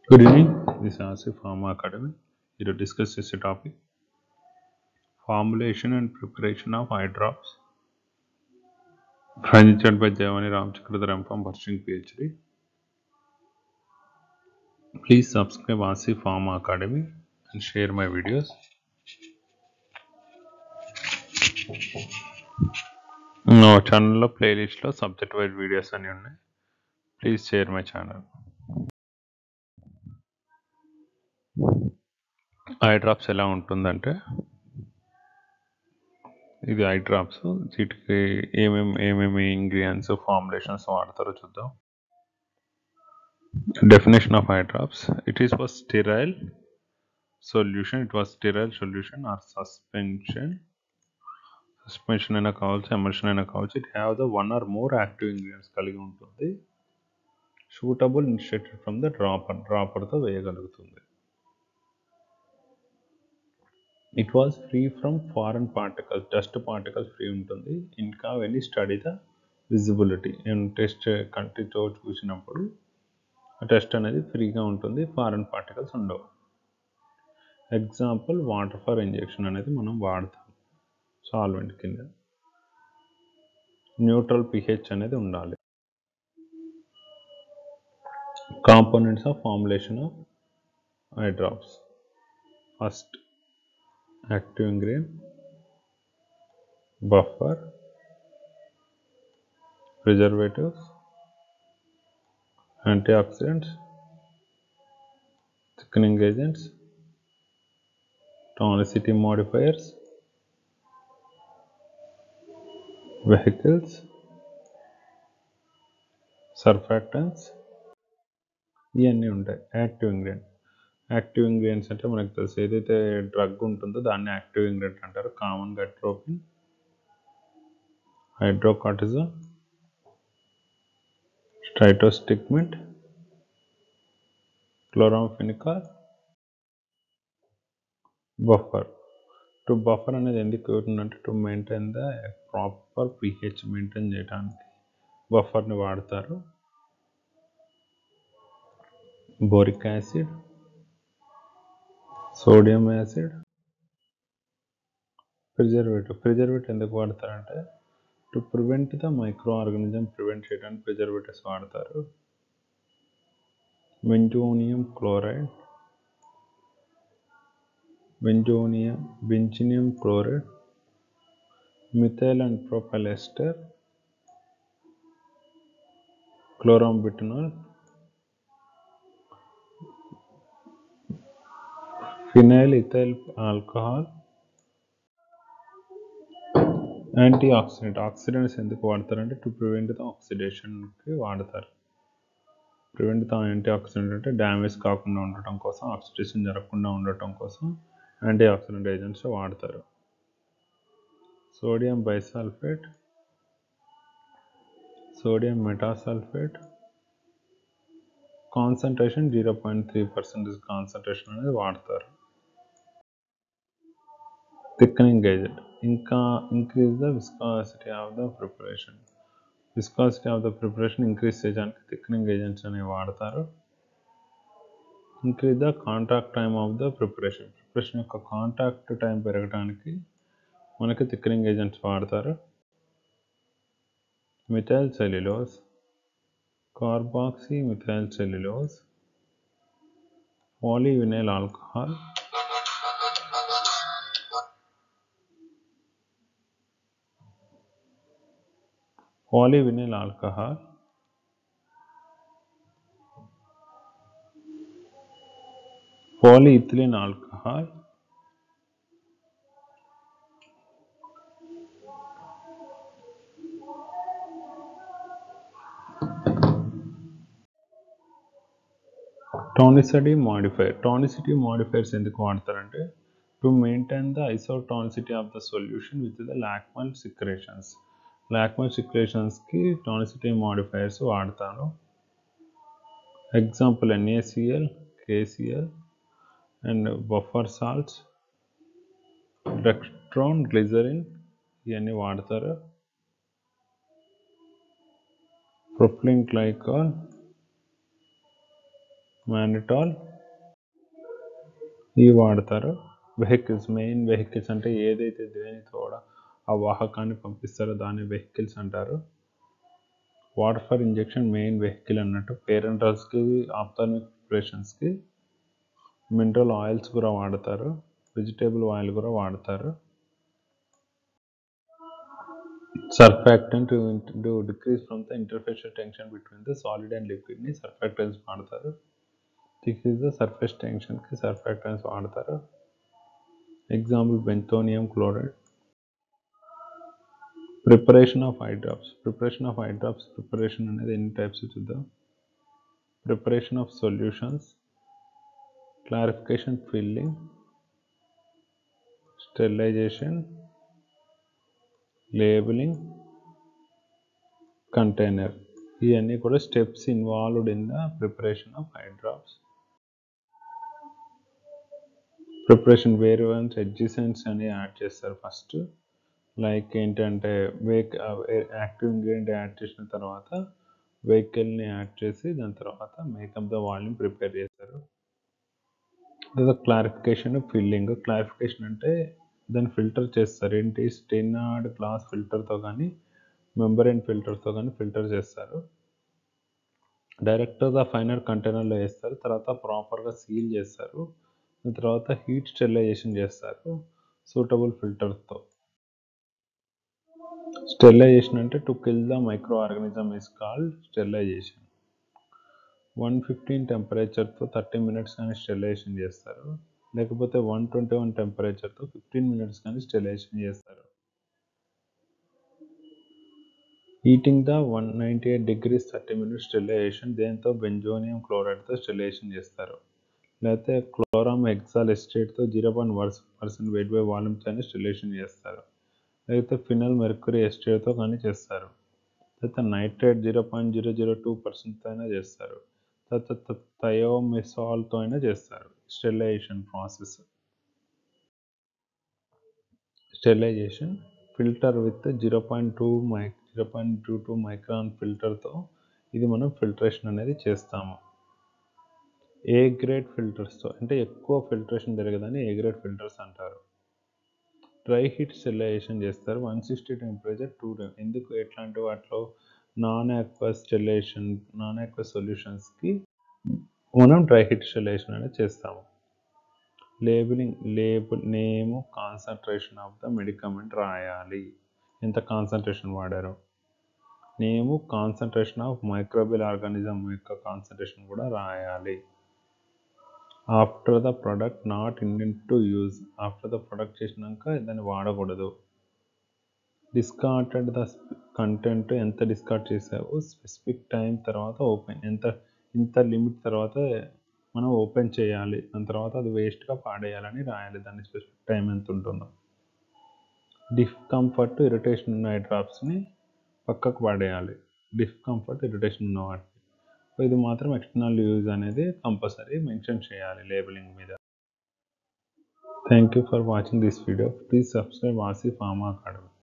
Good evening. This is Asif Pharma Academy. Here to discuss this topic formulation and preparation of eye drops. Presented by Javani Ramchakradharam from pursuing PhD. Please subscribe Asif Pharma Academy and share my videos. నా ఛానల్లో ప్లేలిస్ట్లో subject wise videos అన్నీ ఉన్నాయి please share my channel eye drops ఎలా ఉంటుందంటే ఇది eye drops వీటికి ఏమేమి ఏమేమి ఇంగ్రీడియంట్స్ ఫార్ములేషన్స్ వాడతారో చూద్దాం definition of eye drops it is for sterile solution it was sterile solution or suspension suspension అయినా కావచ్చు ఎమర్షన్ అయినా కావచ్చు it have the one or more active ingredients కలిగి ఉంటుంది suitable instructed from the dropper డ్రాపర్తో వేయగలుగుతుంది it was free from foreign particles dust particles free ఉంటుంది ఇంకా వెళ్ళి స్టడీ ద విజిబిలిటీ టెస్ట్ కంటితో చూసినప్పుడు ఆ టెస్ట్ అనేది ఫ్రీగా ఉంటుంది ఫారెన్ పార్టికల్స్ ఉండవు ఎగ్జాంపుల్ వాటర్ ఫర్ ఇంజెక్షన్ అనేది మనం వాడతాం సాల్వెంట్ కింద న్యూట్రల్ పిహెచ్ అనేది ఉండాలి components of formulation of eye drops first active ingredient buffer preservatives antioxidants thickening agents tonicity modifiers vehicles surfactants ఇవన్నీ ఉంటాయి యాక్టివ్ ఇంగ్రీడియంట్ యాక్టివ్ ఇంగ్రీడియంట్స్ అంటే మనకు తెలుసు ఏదైతే డ్రగ్ ఉంటుందో దాన్ని యాక్టివ్ ఇంగ్రీడియంట్ అంటారు కామన్గా అట్రోపిన్ హైడ్రోకాటిజన్ స్ట్రైటోస్టిక్మెంట్ క్లోరాంఫినికాల్ బఫర్ టు బఫర్ అనేది ఎందుకు అవుతుందంటే to maintain the proper pH maintain చేయడానికి బఫర్ని వాడతారు boric acid sodium acid preservative preservative ఎందుకు వాడతారంటే to prevent the microorganism prevent చేయడానికి ప్రిజర్వేటివ్స్ వాడతారు benzalkonium chloride benzalkonium benzalkonium chloride methyl and propyl ester chlorobutanol phenyl ethyl alcohol antioxidant oxidants ఎందుకు వాడతారంటే to prevent the ఆక్సిడేషన్కి వాడతారు prevent the antioxidant అంటే damage కాకుండా ఉండటం కోసం ఆక్సిడేషన్ జరగకుండా ఉండటం కోసం యాంటీ ఆక్సిడెంట్ ఏజెంట్స్ వాడతారు sodium bisulphate sodium metasulphate concentration zero point three percentage concentration అనేది వాడతారు థిక్నింగ్ ఏజెంట్ ఇంకా increase the viscosity of the preparation viscosity of the preparation increase చేయడానికి థిక్నింగ్ ఏజెంట్స్ అనేవి వాడతారు increase the contact time of the preparation preparation యొక్క contact time పెరగడానికి మనకి thickening agents వాడతారు methyl cellulose carboxy methyl cellulose polyvinyl alcohol polyvinyl alcohol polyethylene alcohol tonicity modifier tonicity modifiers ఎందుకు వాడతారంటే to maintain the isotonicity of the solution with the lacrimal secretions lacrimal సిక్రేషన్స్కి tonicity modifiers వాడతాను example NaCl KCl and buffer salts dextran glycerin ఇవన్నీ వాడతారు propylene glycol మానిటాల్ ఇవి వాడతారు vehicles main vehicles అంటే ఏదైతే దేనితో కూడా ఆ వాహకాన్ని పంపిస్తారో దాన్ని వెహికల్స్ అంటారు water for injection main vehicle అన్నట్టు పేరెంటల్స్కి ఆప్థాల్మిక్ ప్రిపరేషన్స్కి మినరల్ ఆయిల్స్ కూడా వాడతారు వెజిటేబుల్ ఆయిల్ కూడా వాడతారు surfactant to decrease from the interfacial tension between the solid and లిక్విడ్ని సర్ఫాక్టెన్స్ వాడతారు డిక్రీజ్ ద సర్ఫేస్ టెన్షన్కి సర్ఫాక్టెన్స్ వాడతారు example benzalkonium chloride preparation of eye drops preparation of eye drops preparation అనేది ఎన్ని టైప్స్ చూద్దాం preparation of solutions clarification filling sterilization labelling container ఇవన్నీ కూడా steps involved in the preparation of eye drops preparation వేరే ones ఎడ్జిసెంట్స్ అని add చేస్తారు first like ఏంటంటే వేక్ యాక్టివ్ ఇంగ్రీడియంట్ యాడ్ చేసిన తర్వాత వెహికల్ని యాడ్ చేసి దాని తర్వాత మేకప్ ద వాల్యూమ్ ప్రిపేర్ చేస్తారు లేదా క్లారిఫికేషన్ ఫిల్లింగ్ క్లారిఫికేషన్ అంటే దాన్ని ఫిల్టర్ చేస్తారు ఏంటి స్టెనార్డ్ గ్లాస్ ఫిల్టర్తో కానీ మెంబరైన్ ఫిల్టర్తో కానీ ఫిల్టర్ చేస్తారు డైరెక్ట్గా ఫైనల్ కంటైనర్లో వేస్తారు తర్వాత ప్రాపర్గా సీల్ చేస్తారు దాని తర్వాత హీట్ స్టెరిలైజేషన్ చేస్తారు సూటబుల్ ఫిల్టర్తో స్టెరిలైజేషన్ అంటే to kill the microorganism is called sterilization one fifteen టెంపరేచర్తో థర్టీ మినిట్స్ కానీ స్టెరిలైజేషన్ చేస్తారు లేకపోతే వన్ ట్వంటీ వన్ టెంపరేచర్తో ఫిఫ్టీన్ మినిట్స్ కానీ స్టెరిలైజేషన్ చేస్తారు heating the one ninety eight degrees thirty minutes sterilization దేంతో బెంజోనియం క్లోరైడ్తో స్టెరిలైజేషన్ చేస్తారు లేకపోతే క్లోరామ్ హెక్సాల్ ఎస్టేట్తో జీరో పాయింట్ వర్స్ పర్సెంట్ వెయిట్ బై వాల్యూమ్తో అయినా స్టెరిలైజేషన్ చేస్తారు లేకపోతే ఫినల్ మెర్క్యూరీ ఎస్టేట్తో కానీ చేస్తారు తర్వాత nitrate zero point zero zero two పర్సెంట్తో అయినా చేస్తారు తర్వాత థయోమిసాల్తో అయినా చేస్తారు sterilization process sterilization filter with zero point two మై zero point two two micron ఫిల్టర్తో ఇది మనం ఫిల్టరేషన్ అనేది చేస్తాము ఏ గ్రేడ్ ఫిల్టర్స్తో అంటే ఎక్కువ ఫిల్టరేషన్ జరగదని ఏ గ్రేడ్ ఫిల్టర్స్ అంటారు డ్రై హీట్ స్టెరిలైజేషన్ చేస్తారు వన్ సిక్స్టీ టెంపరేచర్ టూ ఎందుకు ఎట్లాంటి వాటిలో non aqueous sterilization non aqueous సొల్యూషన్స్కి మనం డ్రై హీట్ స్టెరిలైజేషన్ అనేది చేస్తాము labelling label name concentration of the medicament రాయాలి ఎంత కాన్సన్ట్రేషన్ వాడారు name concentration of microbial organism యొక్క కాన్సన్ట్రేషన్ కూడా రాయాలి after the product not intent to use after the product చేసినాక దాన్ని వాడకూడదు డిస్కార్టెడ్ ద కంటెంట్ ఎంత డిస్కార్డ్ చేసావు స్పెసిఫిక్ టైం తర్వాత ఓపెన్ ఎంత ఇంత లిమిట్ తర్వాత మనం ఓపెన్ చేయాలి దాని తర్వాత అది వేస్ట్గా పాడేయాలని రాయాలి దాని స్పెసిఫిక్ టైం ఎంత ఉంటుందో డిస్కంఫర్ట్ ఇరిటేషన్ ఉన్న ఐ డ్రాప్స్ని పక్కకు పడేయాలి డిస్కంఫర్ట్ ఇరిటేషన్ ఉన్న వాటిని ఇది మాత్రం ఎక్స్టర్నల్ యూజ్ అనేది కంపల్సరీ మెన్షన్ చేయాలి లేబులింగ్ మీద thank you for watching this video please subscribe ఆసి ఫార్మా అకాడమీ